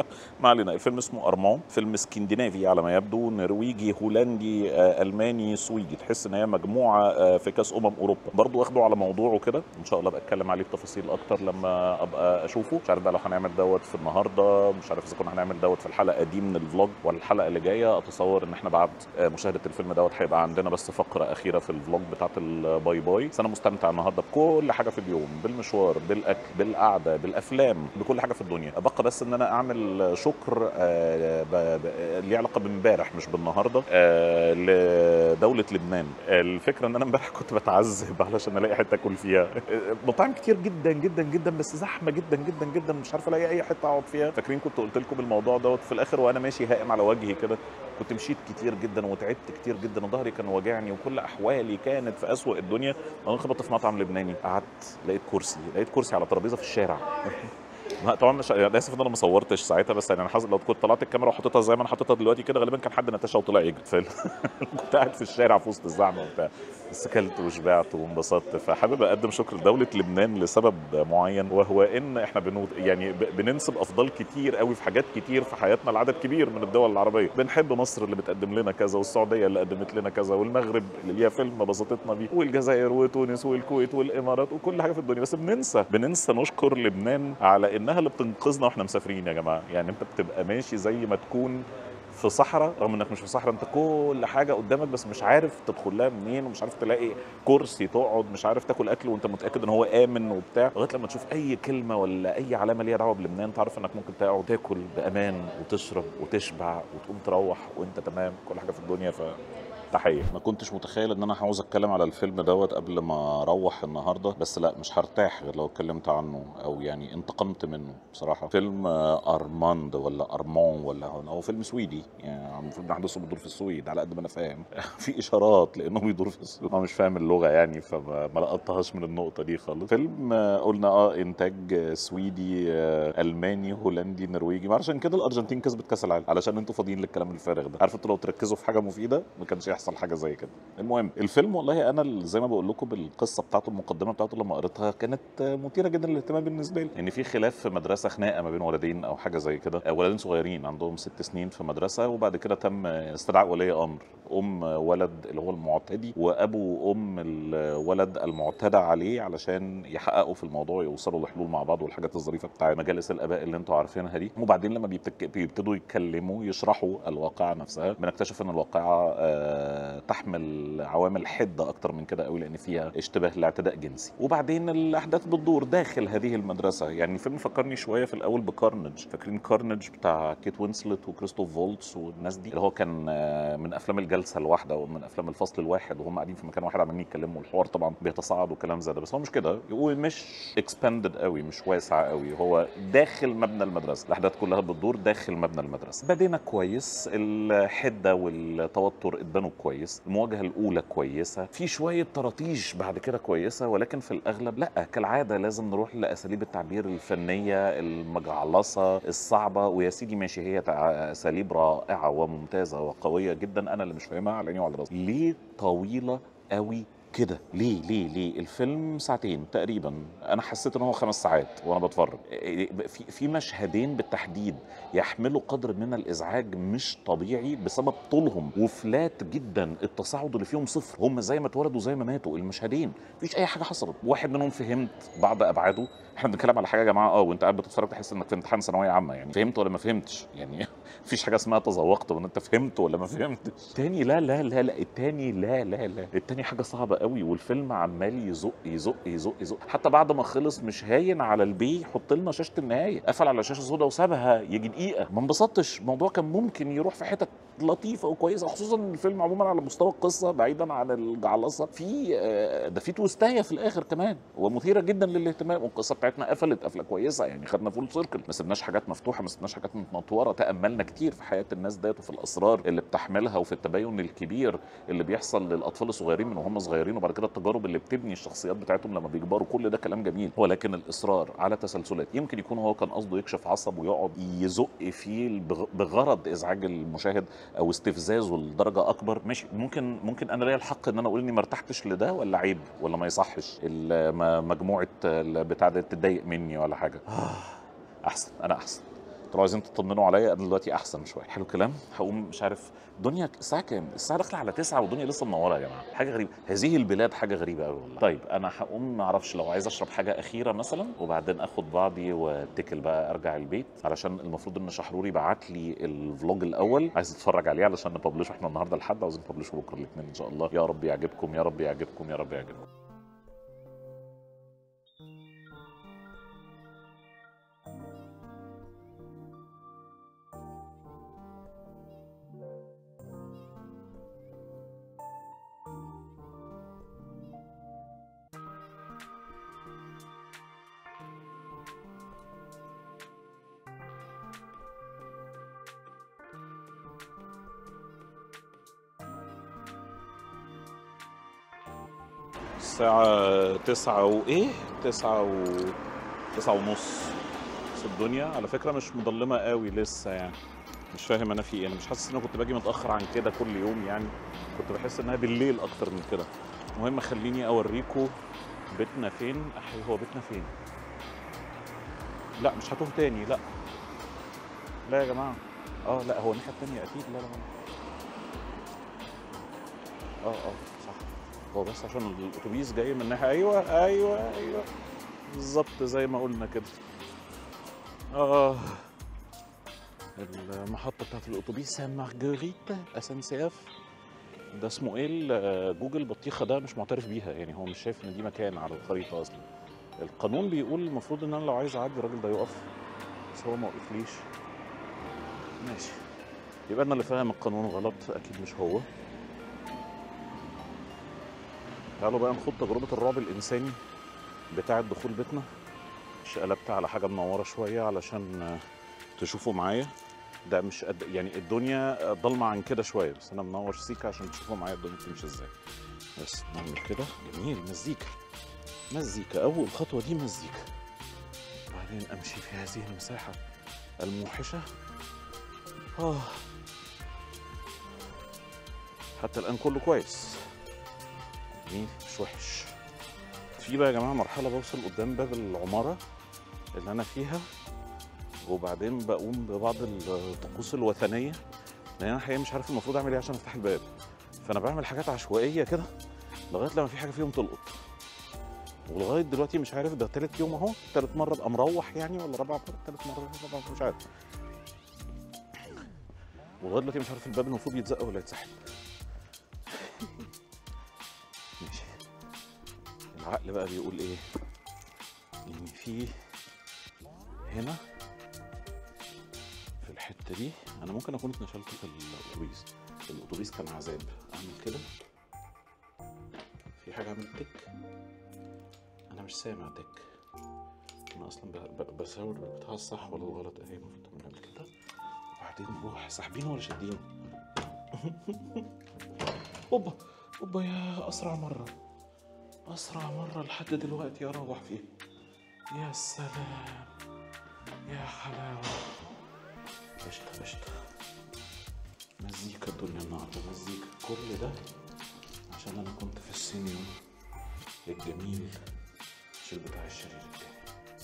ما علينا الفيلم اسمه ارمان فيلم اسكندنافي على ما يبدو نرويجي هولندي آه، الماني سويدي تحس ان هي مجموعه آه، في كاس امم اوروبا برضو واخده على موضوعه كده ان شاء الله ابقى اتكلم عليه بتفاصيل اكتر لما ابقى اشوفه مش عارف بقى لو هنعمل دوت في النهارده مش عارف اذا كنا هنعمل دوت في الحلقه دي من الفلوج ولا الحلقه اللي جايه اتصور ان احنا بعد آه، مشاهده الفيلم دوت هيبقى عندنا بس فقره اخيره في الفلوج بتاعت الباي باي بس انا مستمتع النهارده بكل حاجه في اليوم بالمشوار بالاكل بالقعده بالافلام بكل حاجه في الدنيا بقى بس ان انا اعمل شكر آه، ب- ب- ليه علاقه بامبارح مش بالنهارده آه، لدوله لبنان الفكره ان انا امبارح كنت بتعذب علشان الاقي حته اكل فيها مطاعم كتير جدا جدا جدا بس زحمه جدا جدا جدا مش عارف الاقي اي حته اقعد فيها فاكرين كنت قلت لكم الموضوع دوت في الاخر وانا ماشي هائم على وجهي كده كنت مشيت كتير جدا وتعبت كتير جدا وظهري كان واجعني وكل احوالي كانت في اسوأ الدنيا انا خبطت في مطعم لبناني قعدت لقيت كرسي لقيت كرسي على ترابيزه في الشارع لا طبعا مش يعني اسف ان انا ما صورتش ساعتها بس يعني انا حاسس لو كنت طلعت الكاميرا وحطيتها زي ما انا حاططها دلوقتي كده غالبا كان حد نتشى وطلع يجري ف... كنت قاعد في الشارع في وسط الزحمه وبتاع بس اكلت وشبعت وانبسطت فحابب اقدم شكر لدوله لبنان لسبب معين وهو ان احنا بنو... يعني ب... بننسب افضال كتير قوي في حاجات كتير في حياتنا لعدد كبير من الدول العربيه بنحب مصر اللي بتقدم لنا كذا والسعوديه اللي قدمت لنا كذا والمغرب اللي ليها فيلم بسطتنا بيه والجزائر وتونس والكويت والامارات وكل حاجه في الدنيا بس بننسى بننسى نشكر لبنان على انها اللي بتنقذنا واحنا مسافرين يا جماعه يعني انت بتبقى ماشي زي ما تكون في صحراء رغم انك مش في صحراء انت كل حاجه قدامك بس مش عارف تدخل لها منين ومش عارف تلاقي كرسي تقعد مش عارف تاكل اكل وانت متاكد ان هو امن وبتاع لغايه لما تشوف اي كلمه ولا اي علامه ليها دعوه بلبنان تعرف انك ممكن تقعد تاكل بامان وتشرب وتشبع وتقوم تروح وانت تمام كل حاجه في الدنيا ف تحيه ما كنتش متخيل ان انا عاوز اتكلم على الفيلم دوت قبل ما اروح النهارده بس لا مش هرتاح غير لو اتكلمت عنه او يعني انتقمت منه بصراحه فيلم آه، ارماند ولا ارمان ولا هو هو فيلم سويدي يعني المفروض ان احداثه بتدور في السويد على قد ما انا فاهم في اشارات لانه بيدور في السويد انا مش فاهم اللغه يعني فما ما لقطتهاش من النقطه دي خالص فيلم آه، قلنا اه انتاج آه، سويدي آه، الماني هولندي نرويجي ما عشان كده الارجنتين كسبت كاس العالم علشان انتوا فاضيين للكلام الفارغ ده عارف انتوا لو تركزوا في حاجه مفيده ما كانش يحصل حاجه زي كده المهم الفيلم والله انا ال- زي ما بقول لكم بالقصه بتاعته المقدمه بتاعته لما قريتها كانت آه، مثيره جدا للاهتمام بالنسبه لي ان في خلاف في مدرسه خناقه ما بين ولدين او حاجه زي كده آه، ولدين صغيرين عندهم ست سنين في مدرسه وبعد كده تم آه، استدعاء ولي امر ام ولد اللي هو المعتدي وابو وام الولد المعتدى عليه علشان يحققوا في الموضوع ويوصلوا لحلول مع بعض والحاجات الظريفه بتاع مجالس الاباء اللي انتوا عارفينها دي وبعدين لما بيبتك... بيبتدوا يتكلموا يشرحوا الواقعه نفسها بنكتشف ان الواقعه آه، تحمل عوامل حده اكتر من كده قوي لان فيها اشتباه لاعتداء جنسي وبعدين الاحداث بتدور داخل هذه المدرسه يعني الفيلم فكرني شويه في الاول بكارنج فاكرين كارنج بتاع كيت وينسلت وكريستوف فولتس والناس دي اللي هو كان آه، من افلام الجلسه الواحده ومن افلام الفصل الواحد وهم قاعدين في مكان واحد عمالين يتكلموا الحوار طبعا بيتصاعد وكلام زي ده بس هو مش كده ومش اكسباندد قوي مش واسع قوي هو داخل مبنى المدرسه الاحداث كلها بتدور داخل مبنى المدرسه بدينا كويس الحده والتوتر اتبنوا كويس المواجهه الاولى كويسه في شويه طراطيش بعد كده كويسه ولكن في الاغلب لا كالعاده لازم نروح لاساليب التعبير الفنيه المجعلصه الصعبه ويا سيدي ماشي هي تع- اساليب رائعه وممتازه وقويه جدا انا اللي مش فاهمها على عيني وعلى راسي ليه طويله قوي كده ليه ليه ليه الفيلم ساعتين تقريبا انا حسيت ان هو خمس ساعات وانا بتفرج في في مشهدين بالتحديد يحملوا قدر من الازعاج مش طبيعي بسبب طولهم وفلات جدا التصاعد اللي فيهم صفر هم زي ما اتولدوا زي ما ماتوا المشهدين مفيش اي حاجه حصلت واحد منهم فهمت بعض ابعاده احنا بنتكلم على حاجه يا جماعه اه وانت قاعد بتتفرج تحس انك في امتحان ثانويه عامه يعني فهمت ولا ما فهمتش يعني مفيش حاجه اسمها تذوقت وان انت فهمت ولا ما فهمتش التاني لا لا لا لا التاني لا لا لا التاني حاجه صعبه قوي والفيلم عمال يزق يزق يزق يزق حتى بعد ما خلص مش هاين على البي يحط لنا شاشه النهايه قفل على شاشه سودا وسابها يجي دقيقه ما انبسطتش الموضوع كان ممكن يروح في حتت لطيفه وكويسه خصوصا ان الفيلم عموما على مستوى القصه بعيدا عن الجعلصه في آه، ده في تويستايه في الاخر كمان ومثيره جدا للاهتمام والقصه بتاعتنا قفلت قفله كويسه يعني خدنا فول سيركل ما سيبناش حاجات مفتوحه ما سيبناش حاجات متنطوره تاملنا كتير في حياه الناس ديت وفي الاسرار اللي بتحملها وفي التباين الكبير اللي بيحصل للاطفال الصغيرين من وهم صغيرين وبعد كده التجارب اللي بتبني الشخصيات بتاعتهم لما بيكبروا كل ده كلام جميل ولكن الاصرار على تسلسلات يمكن يكون هو كان قصده يكشف عصب ويقعد يزق فيه بغ- بغرض ازعاج المشاهد او استفزازه لدرجه اكبر ماشي ممكن ممكن انا ليا الحق ان انا اقول اني ما ارتحتش لده ولا عيب ولا ما يصحش ال- ما- مجموعه البتاع ده تتضايق مني ولا حاجه احسن انا احسن انتوا عايزين تطمنوا عليا انا دلوقتي احسن شويه حلو الكلام هقوم مش عارف دنيا الساعه كام الساعه داخله على تسعة والدنيا لسه منوره يا جماعه حاجه غريبه هذه البلاد حاجه غريبه قوي والله طيب انا هقوم ما اعرفش لو عايز اشرب حاجه اخيره مثلا وبعدين اخد بعضي واتكل بقى ارجع البيت علشان المفروض ان شحروري بعت لي الفلوج الاول عايز اتفرج عليه علشان نبلشه احنا النهارده لحد عاوزين نبلشه بكره الاثنين ان شاء الله يا رب يعجبكم يا رب يعجبكم يا رب يعجبكم الساعة تسعة وإيه؟ تسعة و تسعة ونص بس الدنيا على فكرة مش مظلمة قوي لسه يعني مش فاهم أنا في إيه أنا مش حاسس إن أنا كنت باجي متأخر عن كده كل يوم يعني كنت بحس إنها بالليل أكتر من كده المهم خليني أوريكم بيتنا فين أحي هو بيتنا فين لا مش هتوه تاني لا لا يا جماعة اه لا هو الناحية التانية أكيد لا لا لا اه اه صح هو بس عشان الاتوبيس جاي من ناحيه ايوه ايوه ايوه بالظبط زي ما قلنا كده اه المحطه بتاعت الاتوبيس سان مارجريت اس ان سي اف ده اسمه ايه ال- جوجل بطيخه ده مش معترف بيها يعني هو مش شايف ان دي مكان على الخريطه اصلا القانون بيقول المفروض ان انا لو عايز اعدي الراجل ده يقف بس هو ما وقفليش ماشي يبقى انا اللي فاهم القانون غلط اكيد مش هو تعالوا بقى نخوض تجربة الرعب الإنساني بتاعة دخول بيتنا قلبت على حاجة منورة شوية علشان آه، تشوفوا معايا ده مش قد يعني الدنيا ضلمة عن كده شوية بس أنا منور سيكا عشان تشوفوا معايا الدنيا بتمشي إزاي بس نعمل كده جميل مزيكا مزيكا أول خطوة دي مزيكا بعدين أمشي في هذه المساحة الموحشة آه حتى الآن كله كويس جميل مش وحش في بقى يا جماعة مرحلة بوصل قدام باب العمارة اللي أنا فيها وبعدين بقوم ببعض الطقوس الوثنية لأن أنا الحقيقة مش عارف المفروض أعمل إيه عشان أفتح الباب فأنا بعمل حاجات عشوائية كده لغاية لما في حاجة فيهم تلقط ولغاية دلوقتي مش عارف ده تالت يوم أهو تالت مرة أبقى مروح يعني ولا رابع مرة تالت مرة رابع مرة مش عارف ولغاية دلوقتي مش عارف الباب المفروض يتزق ولا يتسحب ماشي العقل بقى بيقول ايه ان في هنا في الحته دي انا ممكن اكون اتنشلت في الاتوبيس الاتوبيس كان عذاب اعمل كده في حاجه عملت تك انا مش سامع تك انا اصلا ب- ب- بساور بتاع الصح ولا الغلط اهي المفروض نعمل كده وبعدين نروح ساحبينه ولا شادينه اوبا اوبا يا اسرع مره اسرع مره لحد دلوقتي اروح فيها يا سلام يا حلاوه قشطه قشطه مزيكا الدنيا النهارده مزيكا كل ده عشان انا كنت في السينيوم الجميل مش بتاع الشرير التاني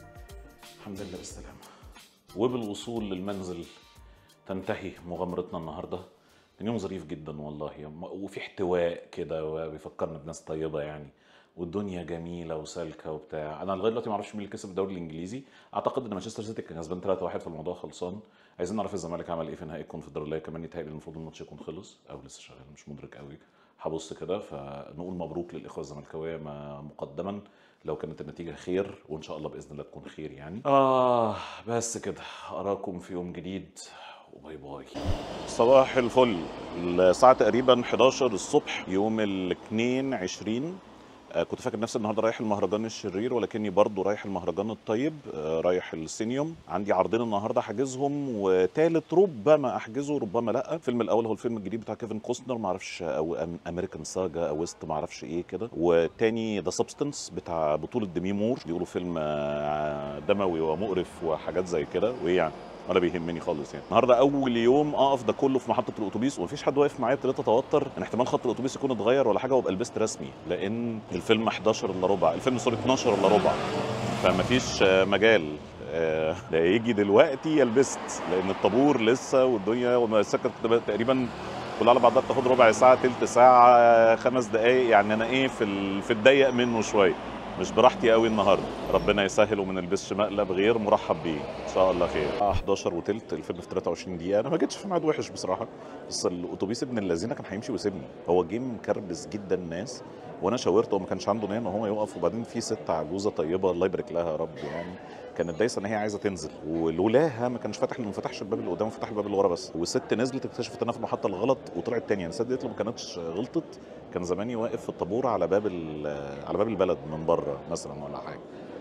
الحمد لله بالسلامه وبالوصول للمنزل تنتهي مغامرتنا النهارده كان يوم ظريف جدا والله وفي احتواء كده وبيفكرنا بناس طيبه يعني والدنيا جميله وسالكه وبتاع انا لغايه دلوقتي ما اعرفش مين اللي كسب الدوري الانجليزي اعتقد ان مانشستر سيتي كان كسبان 3-1 في الموضوع خلصان عايزين نعرف الزمالك عمل ايه في نهائي الكونفدراليه كمان يتهيألي المفروض الماتش يكون خلص او لسه شغال مش مدرك قوي هبص كده فنقول مبروك للاخوه الزملكاويه ما- مقدما لو كانت النتيجه خير وان شاء الله باذن الله تكون خير يعني اه بس كده اراكم في يوم جديد وباي باي صباح الفل الساعة تقريبا 11 الصبح يوم الاثنين 20 آه، كنت فاكر نفسي النهارده رايح المهرجان الشرير ولكني برضو رايح المهرجان الطيب آه، رايح السينيوم عندي عرضين النهارده حاجزهم وتالت ربما احجزه ربما لا الفيلم الاول هو الفيلم الجديد بتاع كيفن كوستنر معرفش او امريكان ساجا او ويست معرفش ايه كده والتاني ذا سبستنس بتاع بطولة ديمي مور بيقولوا فيلم آه، دموي ومقرف وحاجات زي كده وايه يعني ولا بيهمني خالص يعني النهارده اول يوم اقف ده كله في محطه الاتوبيس ومفيش حد واقف معايا ابتديت اتوتر ان احتمال خط الاتوبيس يكون اتغير ولا حاجه وابقى لبست رسمي لان الفيلم 11 الا ربع الفيلم سوري 12 الا ربع فمفيش آه، مجال آه، لا يجي دلوقتي يلبست لان الطابور لسه والدنيا والسكه تقريبا كلها على بعضها بتاخد ربع ساعه تلت ساعه خمس دقائق يعني انا ايه في ال- في الضيق منه شويه مش براحتي قوي النهارده ربنا يسهل وما نلبسش مقلب غير مرحب بيه ان شاء الله خير آه 11 وتلت الفيلم في 23 دقيقه انا ما جيتش في ميعاد وحش بصراحه بس الاتوبيس ابن اللذينه كان هيمشي ويسيبني هو جه مكربس جدا الناس وانا شاورته وما كانش عنده نيه ان هو يقف وبعدين في ست عجوزه طيبه الله يبارك لها يا رب يعني كانت دايسه ان هي عايزه تنزل ولولاها ما كانش فاتح ما فتحش الباب اللي قدام فتح الباب اللي ورا بس والست نزلت اكتشفت انها في المحطه الغلط وطلعت تاني يعني الست ديت لو ما كانتش غلطت كان زماني واقف في الطابور على باب ال- على باب البلد من بره مثلا ولا حاجه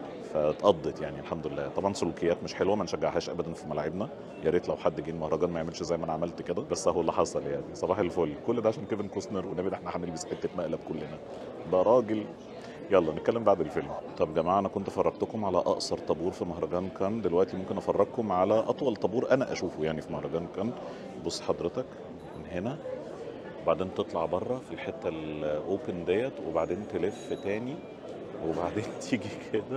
فاتقضت يعني الحمد لله طبعا سلوكيات مش حلوه ما نشجعهاش ابدا في ملاعبنا يا ريت لو حد جه المهرجان ما يعملش زي ما انا عملت كده بس اهو اللي حصل يعني صباح الفل كل ده عشان كيفن كوستنر والنبي ده احنا هنلبس حته مقلب كلنا ده راجل يلا نتكلم بعد الفيلم طب يا جماعه انا كنت فرجتكم على اقصر طابور في مهرجان كان دلوقتي ممكن افرجكم على اطول طابور انا اشوفه يعني في مهرجان كان بص حضرتك من هنا وبعدين تطلع بره في الحته الاوبن ديت وبعدين تلف تاني وبعدين تيجي كده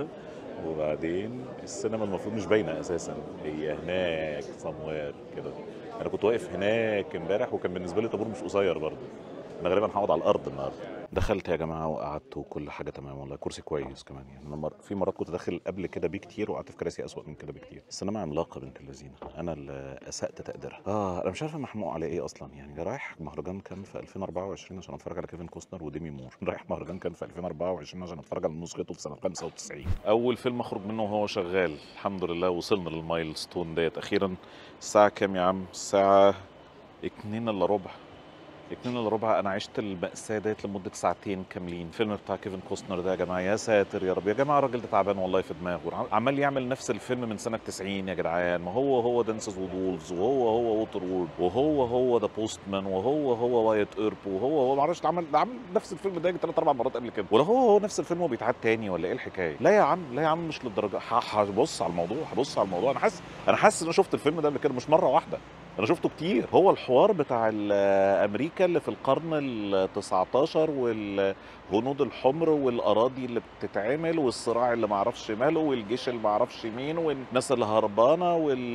وبعدين السينما المفروض مش باينه اساسا هي هناك سموير كده انا كنت واقف هناك امبارح وكان بالنسبه لي طابور مش قصير برضه انا غالبا هقعد على الارض النهارده دخلت يا جماعه وقعدت وكل حاجه تمام والله كرسي كويس كمان يعني انا مر... في مرات كنت داخل قبل كده بيه كتير وقعدت في كراسي اسوأ من كده بكتير السينما عملاقه بنت اللذينه انا اللي اسات تقديرها اه انا مش عارف محموق على ايه اصلا يعني ده رايح مهرجان كان في 2024 عشان اتفرج على كيفن كوستنر وديمي مور رايح مهرجان كان في 2024 عشان اتفرج على نسخته في سنه 95 اول فيلم اخرج منه وهو شغال الحمد لله وصلنا للمايلستون ديت اخيرا الساعه كام يا عم الساعه اتنين الا ربع اتنين الا ربع انا عشت المأساة ديت لمدة ساعتين كاملين الفيلم بتاع كيفن كوستنر ده يا جماعة يا ساتر يا رب يا جماعة الراجل ده تعبان والله في دماغه عمال يعمل نفس الفيلم من سنة 90 يا جدعان ما هو هو دانسز وولفز وهو هو ووتر وورد وهو هو ذا بوستمان وهو هو وايت ايرب وهو هو معرفش ده عمل ده عمل نفس الفيلم ده ثلاث اربع مرات قبل كده ولا هو هو نفس الفيلم وبيتعاد تاني ولا ايه الحكاية لا يا عم لا يا عم مش للدرجة ه- هبص على الموضوع هبص على الموضوع انا حاسس انا حاسس ان انا شفت الفيلم ده قبل كده مش مرة واحدة انا شفته كتير هو الحوار بتاع ال- امريكا اللي في القرن ال 19 والهنود الحمر والاراضي اللي بتتعمل والصراع اللي معرفش ماله والجيش اللي معرفش مين والناس اللي هربانه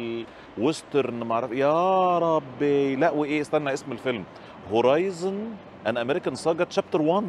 والويسترن معرف يا ربي لا وايه استنى اسم الفيلم هورايزن ان امريكان ساجا تشابتر 1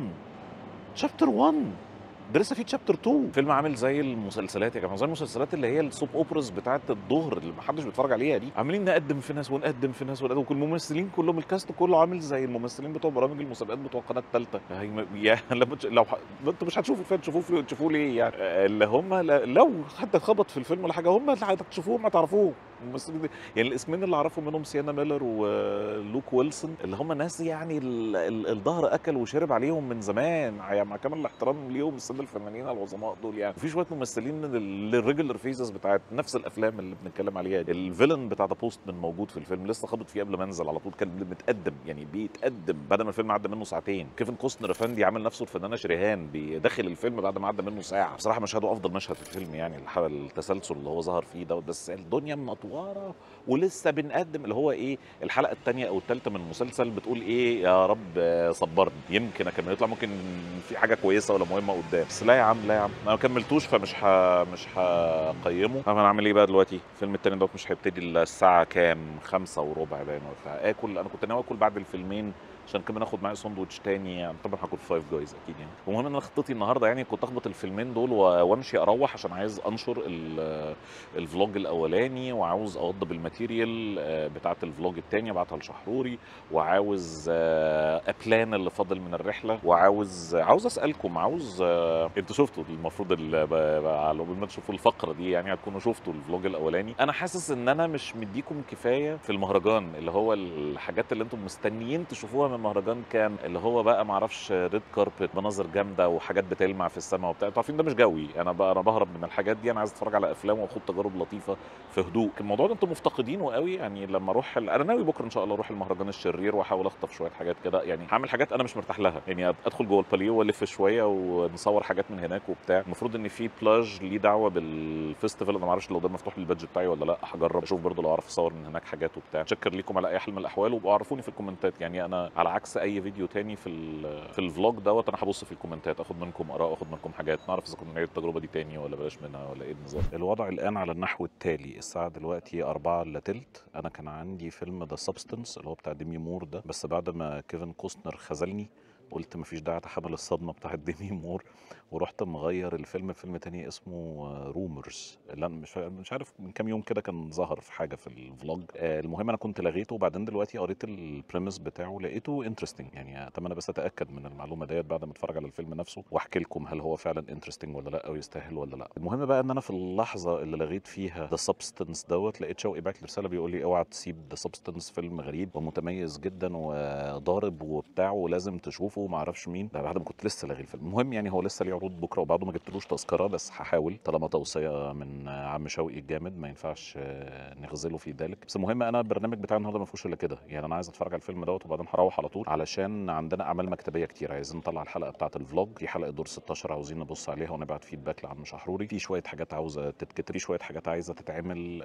شابتر 1 ده لسه في تشابتر 2 فيلم عامل زي المسلسلات يا جماعه زي المسلسلات اللي هي السوب اوبرز بتاعت الظهر اللي محدش بيتفرج عليها دي عاملين نقدم في ناس ونقدم في ناس ونقدم وكل الممثلين كلهم الكاست كله عامل زي الممثلين بتوع برامج المسابقات بتوع القناه الثالثه يا لما تش- لو ح... انتوا مش هتشوفوا الفيلم تشوفوه في... تشوفوه ليه يعني آه، اللي هم ل- لو حد اتخبط في الفيلم ولا حاجه هم اللي هتشوفوهم ما تعرفوه الممثلين دي يعني الاسمين اللي اعرفهم منهم سيانا ميلر ولوك ويلسون اللي هم ناس يعني ال- ال- الظهر اكل وشرب عليهم من زمان يعني مع كامل الاحترام ليهم الساده الفنانين العظماء دول يعني وفي شويه ممثلين من الريجولر فيزز بتاعت نفس الافلام اللي بنتكلم عليها دي. الفيلن بتاع ذا بوستمان موجود في الفيلم لسه خابط فيه قبل ما انزل على طول كان متقدم يعني بيتقدم بعد ما الفيلم عدى منه ساعتين كيفن كوستنر افندي عامل نفسه الفنانه شريهان بيدخل الفيلم بعد ما عدى منه ساعه بصراحه مشهده افضل مشهد في الفيلم يعني الح- التسلسل اللي هو ظهر فيه دوت بس الدنيا منطوره ولسه بنقدم اللي هو ايه الحلقه الثانيه او الثالثه من المسلسل بتقول ايه يا رب آه، صبرني يمكن اكمل يطلع ممكن في حاجه كويسه ولا مهمه قدام بس لا يا عم لا يا عم انا ما كملتوش فمش ح... مش هقيمه طب انا اعمل ايه بقى دلوقتي الفيلم التاني دوت مش هيبتدي إلا الساعه كام خمسة وربع باين ولا بتاع. اكل انا كنت ناوي اكل بعد الفيلمين عشان كمان اخد معايا ساندوتش تاني يعني طبعا هاكل فايف جايز اكيد يعني المهم ان انا خطتي النهارده يعني كنت اخبط الفيلمين دول و- وامشي اروح عشان عايز انشر ال- الفلوج الاولاني وعاوز اوضب الماتيريال آه، بتاعه الفلوج التاني ابعتها لشحروري وعاوز آه، ابلان اللي فاضل من الرحله وعاوز عاوز اسالكم عاوز آه، انتوا شفتوا المفروض ال- ب- ب- على قبل ما تشوفوا الفقره دي يعني هتكونوا شفتوا الفلوج الاولاني انا حاسس ان انا مش مديكم كفايه في المهرجان اللي هو الحاجات اللي انتم مستنيين تشوفوها من المهرجان كان اللي هو بقى معرفش ريد كاربت مناظر جامده وحاجات بتلمع في السماء وبتاع انتوا عارفين ده مش جوي انا بقى انا بهرب من الحاجات دي انا عايز اتفرج على افلام واخد تجارب لطيفه في هدوء الموضوع ده انتم مفتقدينه قوي يعني لما اروح ال... انا ناوي بكره ان شاء الله اروح المهرجان الشرير واحاول اخطف شويه حاجات كده يعني هعمل حاجات انا مش مرتاح لها يعني ادخل جوه الباليو والف شويه ونصور حاجات من هناك وبتاع المفروض ان في بلاج ليه دعوه بالفيستيفال انا ما اعرفش لو ده مفتوح للبادجت بتاعي ولا لا هجرب اشوف برضه لو اعرف اصور من هناك حاجات وبتاع شكر ليكم على اي حال من الاحوال وابقوا عرفوني في الكومنتات يعني انا على عكس اي فيديو تاني في ال- في الفلوج دوت انا هبص في الكومنتات اخد منكم اراء اخد منكم حاجات نعرف اذا كنا نعيد التجربه دي تاني ولا بلاش منها ولا ايه النظام الوضع الان على النحو التالي الساعه دلوقتي 4 الا تلت انا كان عندي فيلم ذا سبستنس اللي هو بتاع ديمي مور ده بس بعد ما كيفن كوستنر خذلني قلت مفيش داعي اتحمل الصدمه بتاعت ديمي مور ورحت مغير الفيلم فيلم تاني اسمه رومرز اللي انا مش فا- مش عارف من كام يوم كده كان ظهر في حاجه في الفلوج آه، المهم انا كنت لغيته وبعدين دلوقتي قريت البريمس بتاعه لقيته انترستنج يعني اتمنى بس اتاكد من المعلومه ديت بعد ما اتفرج على الفيلم نفسه واحكي لكم هل هو فعلا انترستنج ولا لا او يستاهل ولا لا المهم بقى ان انا في اللحظه اللي لغيت فيها ذا سبستنس دوت لقيت شوقي بعت لي رساله بيقول لي اوعى تسيب ذا سبستنس فيلم غريب ومتميز جدا وضارب وبتاع ولازم تشوفه وما اعرفش مين ده بعد ما كنت لسه لاغي الفيلم المهم يعني هو لسه ليه عروض بكره وبعده ما جبتلوش تذكره بس هحاول طالما توصيه من عم شوقي الجامد ما ينفعش آه، نغزله في ذلك بس المهم انا البرنامج بتاعي النهارده ما فيهوش الا كده يعني انا عايز اتفرج على الفيلم دوت وبعدين هروح على طول علشان عندنا اعمال مكتبيه كتير عايزين نطلع الحلقه بتاعه الفلوج في حلقه دور 16 عاوزين نبص عليها ونبعت فيدباك لعم شحروري في شويه حاجات عاوزه تتكتب في شويه حاجات عايزه تتعمل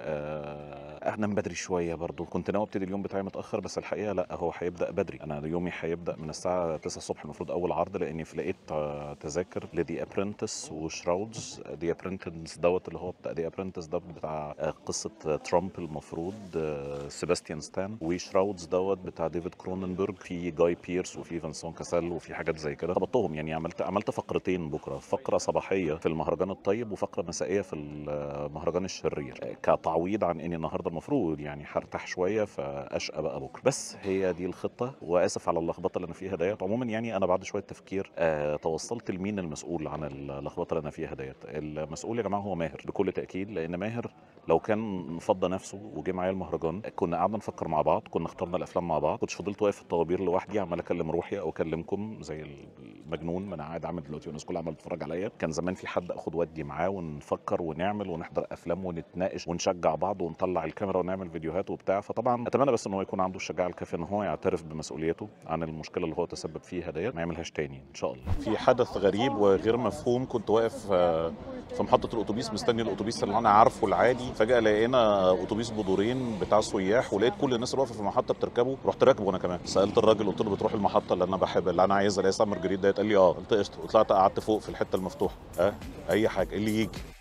آه، انام بدري شويه برضو كنت ناوي ابتدي اليوم بتاعي متاخر بس الحقيقه لا هو هيبدا بدري انا يومي هيبدا من الساعه 9 الصبح المفروض اول عرض لاني في لقيت آه، تذاكر لدي ابرنتس وشراودز دي ابرنتس دوت اللي هو بتاع دي ابرنتس ده بتاع آه، قصه آه، ترامب المفروض آه، سيباستيان ستان وشراودز دوت بتاع ديفيد كروننبرج في جاي بيرس وفي فانسون كاسال وفي حاجات زي كده خبطتهم يعني عملت عملت فقرتين بكره فقره صباحيه في المهرجان الطيب وفقره مسائيه في المهرجان الشرير آه، كتعويض عن اني النهارده المفروض يعني هرتاح شويه فاشقى بقى بكره بس هي دي الخطه واسف على اللخبطه اللي انا فيها ديت عموما يعني انا بعد شويه تفكير آه توصلت لمين المسؤول عن اللخبطه اللي انا فيها ديت المسؤول يا جماعه هو ماهر بكل تاكيد لان ماهر لو كان فضى نفسه وجه معايا المهرجان كنا قعدنا نفكر مع بعض كنا اخترنا الافلام مع بعض كنتش فضلت واقف في الطوابير لوحدي عمال اكلم روحي او اكلمكم زي المجنون ما انا قاعد عامل دلوقتي والناس كلها عماله تتفرج عليا كان زمان في حد اخد ودي معاه ونفكر ونعمل ونحضر افلام ونتناقش ونشجع بعض ونطلع الكاميرا ونعمل فيديوهات وبتاع فطبعا اتمنى بس ان هو يكون عنده الشجاعه الكافيه ان هو يعترف بمسؤوليته عن المشكله اللي هو تسبب فيها ديت ما يعملهاش تاني ان شاء الله في حدث غريب وغير مفهوم كنت واقف آه، في محطه الاتوبيس مستني الاتوبيس اللي انا عارفه العادي فجاه لقينا اتوبيس بدورين بتاع سياح ولقيت كل الناس اللي واقفه في المحطه بتركبه رحت راكبه انا كمان سالت الراجل قلت له بتروح المحطه اللي انا بحب اللي انا عايزها اللي هي سمر جريد ديت قال لي اه قلت قشطه وطلعت قعدت فوق في الحته المفتوحه اه اي حاجه اللي يجي